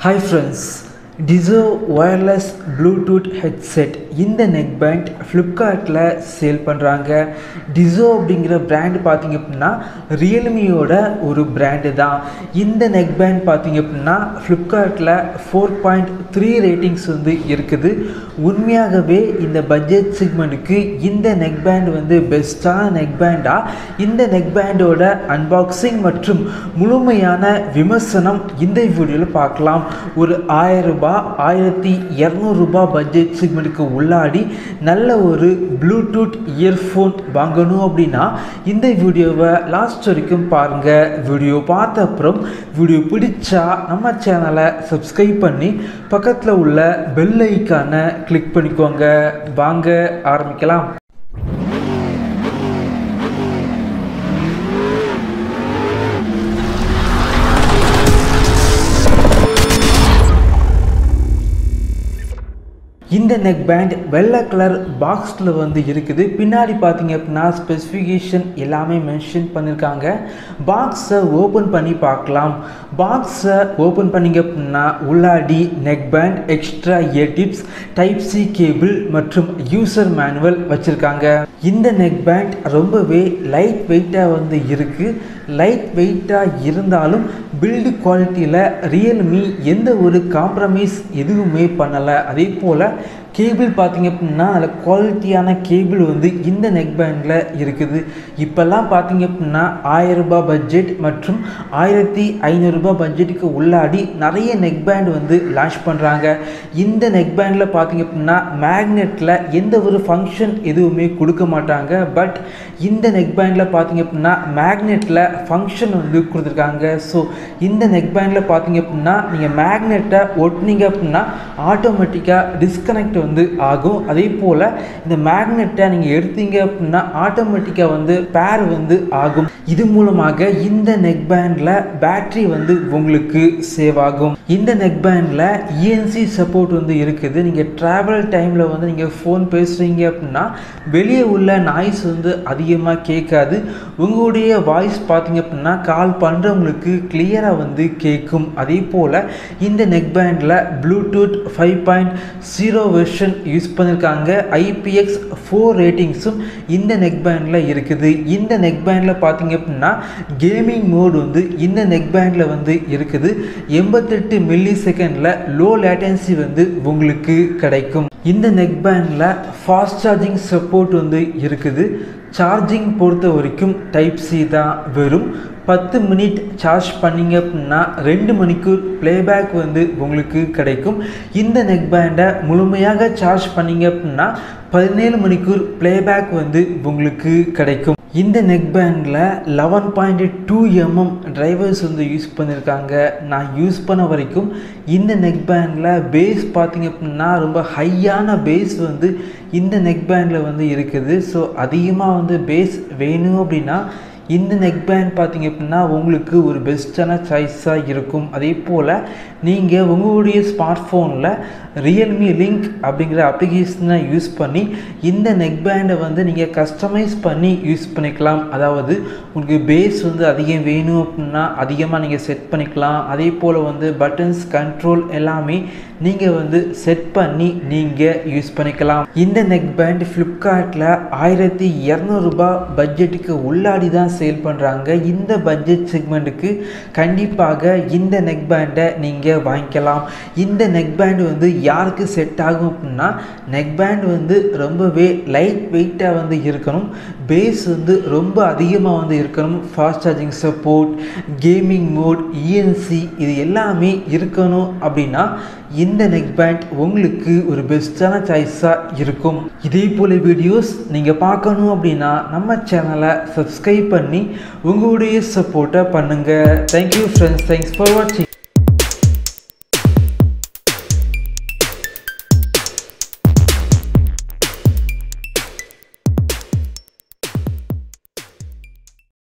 hi friends Dizo wireless Bluetooth headset இந்த neck band ஃப்ளிப்கார்ட்டில் sale பண்ணுறாங்க டிசோ அப்படிங்கிற பிராண்ட் பார்த்தீங்க அப்படின்னா ரியல்மியோட ஒரு பிராண்டு தான் இந்த நெக் பேண்ட் பார்த்தீங்க அப்படின்னா ஃப்ளிப்கார்ட்டில் ஃபோர் பாயிண்ட் த்ரீ ரேட்டிங்ஸ் வந்து இருக்குது உண்மையாகவே இந்த பட்ஜெட் செக்மெண்ட்டுக்கு இந்த நெக் பேண்ட் வந்து பெஸ்ட்டான நெக் பேண்டா இந்த நெக் பேண்டோட அன்பாக்சிங் மற்றும் முழுமையான விமர்சனம் இந்த வீடியோவில் பார்க்கலாம் ஒரு ஆயிரம் ரூபாய் ஆயிரத்தி இரநூறுபா பட்ஜெட் செக்மெண்ட்டுக்கு உள்ளாடி நல்ல ஒரு ப்ளூடூத் இயர்ஃபோன் வாங்கணும் அப்படின்னா இந்த வீடியோவை லாஸ்ட் வரைக்கும் பாருங்கள் வீடியோ பார்த்த அப்புறம் வீடியோ பிடிச்சா நம்ம சேனலை சப்ஸ்கிரைப் பண்ணி பக்கத்தில் உள்ள பெல் ஐக்கானை கிளிக் பண்ணிக்கோங்க வாங்க ஆரம்பிக்கலாம் இந்த நெக் பேண்ட் வெள்ளை கலர் பாக்ஸில் வந்து இருக்குது பின்னாடி பார்த்தீங்க அப்படின்னா ஸ்பெசிஃபிகேஷன் எல்லாமே மென்ஷன் பண்ணியிருக்காங்க பாக்ஸை ஓப்பன் பண்ணி பார்க்கலாம் பாக்ஸை ஓப்பன் பண்ணிங்க அப்படின்னா உள்ளாடி neck band extra ear tips type C cable மற்றும் யூசர் மேனுவல் வச்சுருக்காங்க இந்த நெக் பேண்ட் ரொம்பவே லைட் வெயிட்டாக வந்து இருக்குது லைட் வெயிட்டாக இருந்தாலும் பில்டு குவாலிட்டியில் ரியல்மி எந்த ஒரு காம்ப்ரமைஸ் எதுவுமே பண்ணலை அதே போல் கேபிள் பார்த்தீங்க அப்படின்னா அதில் குவாலிட்டியான கேபிள் வந்து இந்த நெக் பேண்டில் இருக்குது இப்போல்லாம் பார்த்தீங்க அப்படின்னா ஆயிரரூபா பட்ஜெட் மற்றும் ஆயிரத்தி ஐநூறுரூபா பட்ஜெட்டுக்கு உள்ளாடி நிறைய நெக் பேண்ட் வந்து லான்ச் பண்ணுறாங்க இந்த நெக் பேண்டில் பார்த்தீங்க அப்படின்னா மேக்னெட்டில் எந்த ஒரு ஃபங்க்ஷன் எதுவுமே கொடுக்க மாட்டாங்க பட் இந்த நெக் பேண்டில் பார்த்தீங்க அப்படின்னா மேக்னெட்டில் ஃபங்க்ஷன் வந்து கொடுத்துருக்காங்க ஸோ இந்த நெக் பேண்டில் பார்த்தீங்க அப்படின்னா நீங்கள் மேக்னெட்டை ஒட்டினீங்க அப்படின்னா ஆட்டோமேட்டிக்காக டிஸ்கனெக்ட் வந்து ஆகும் அதே போல் இந்த மேக்னெட்டை நீங்கள் எடுத்தீங்க அப்படின்னா ஆட்டோமேட்டிக்காக வந்து பேர் வந்து ஆகும் இது மூலமாக இந்த நெக் பேண்டில் பேட்ரி வந்து உங்களுக்கு சேவ் ஆகும் இந்த நெக் பேண்டில் இஎன்சி சப்போர்ட் வந்து இருக்குது நீங்கள் ட்ராவல் டைமில் வந்து நீங்கள் ஃபோன் பேசுகிறீங்க அப்படின்னா வெளியே உள்ள நாய்ஸ் வந்து அதிகமாக கேட்காது உங்களுடைய வாய்ஸ் பார்த்தீங்க அப்படின்னா கால் பண்ணுறவங்களுக்கு கிளியராக வந்து கேட்கும் அதே போல் இந்த நெக் பேண்டில் Bluetooth five point zero version use பண்ணியிருக்காங்க ஐபிஎக்ஸ் ஃபோர் ரேட்டிங்ஸும் இந்த நெக் பேண்டில் இருக்குது இந்த நெக் பேண்டில் பார்த்தீங்க அப்படின்னா கேமிங் மோட் வந்து இந்த நெக் பேண்டில் வந்து இருக்குது எண்பத்தெட்டு மில்லி செகண்டில் லோ லேட்டன்சி வந்து உங்களுக்கு கிடைக்கும் இந்த நெக் பேண்டில் ஃபாஸ்ட் சார்ஜிங் சப்போர்ட் வந்து இருக்குது சார்ஜிங் பொறுத்த வரைக்கும் டைப் சி தான் வெறும் பத்து மினிட் சார்ஜ் பண்ணிங்க அப்படின்னா ரெண்டு மணிக்கூர் ப்ளேபேக் வந்து உங்களுக்கு கிடைக்கும் இந்த நெக் பேண்டை முழுமையாக சார்ஜ் பண்ணிங்க அப்படின்னா பதினேழு மணிக்கூர் ப்ளேபேக் வந்து உங்களுக்கு கிடைக்கும் இந்த நெக் பேண்டில் eleven point two mm drivers வந்து யூஸ் பண்ணியிருக்காங்க நான் யூஸ் பண்ண வரைக்கும் இந்த நெக் பேண்டில் பேஸ் பார்த்திங்க அப்படின்னா ரொம்ப ஹையான பேஸ் வந்து இந்த நெக் பேண்டில் வந்து இருக்குது ஸோ அதிகமாக வந்து பேஸ் வேணும் அப்படின்னா இந்த நெக் பேண்ட் பார்த்தீங்க அப்படின்னா உங்களுக்கு ஒரு பெஸ்ட்டான சாய்ஸாக இருக்கும் அதே போல் நீங்கள் உங்களுடைய ஸ்மார்ட் ஃபோனில் ரியல்மி லிங்க் அப்படிங்கிற அப்ளிகேஷனை யூஸ் பண்ணி இந்த நெக் பேண்டை வந்து நீங்கள் கஸ்டமைஸ் பண்ணி யூஸ் பண்ணிக்கலாம் அதாவது உங்களுக்கு பேஸ் வந்து அதிகம் வேணும் அப்படின்னா அதிகமாக நீங்கள் செட் பண்ணிக்கலாம் அதே போல் வந்து பட்டன்ஸ் கண்ட்ரோல் எல்லாமே நீங்கள் வந்து செட் பண்ணி நீங்கள் யூஸ் பண்ணிக்கலாம் இந்த நெக் பேண்ட் ஃப்ளிப்கார்ட்டில் ஆயிரத்தி இரநூறுபா பட்ஜெட்டுக்கு உள்ளாடி தான் சேல் பண்ணுறாங்க இந்த பட்ஜெட் செக்மெண்ட்டுக்கு கண்டிப்பாக இந்த நெக் பேண்டை நீங்கள் வாங்கிக்கலாம் இந்த நெக் பேண்ட் வந்து யாருக்கு செட் ஆகும் அப்படின்னா நெக் பேண்ட் வந்து ரொம்பவே லைட் வெயிட்டாக வந்து இருக்கணும் பேஸ் வந்து ரொம்ப அதிகமாக வந்து இருக்கணும் fast charging support gaming mode ENC இது எல்லாமே இருக்கணும் அப்படின்னா இந்த நெக் பேண்ட் உங்களுக்கு ஒரு பெஸ்ட்டான சாய்ஸாக இருக்கும் இதே போல் வீடியோஸ் நீங்கள் பார்க்கணும் அப்படின்னா நம்ம சேனலை சப்ஸ்கிரைப் பண்ணி உங்களுடைய சப்போர்ட்டை பண்ணுங்கள் தேங்க்யூ ஃப்ரெண்ட்ஸ் தேங்க்ஸ் ஃபார் வாட்சிங்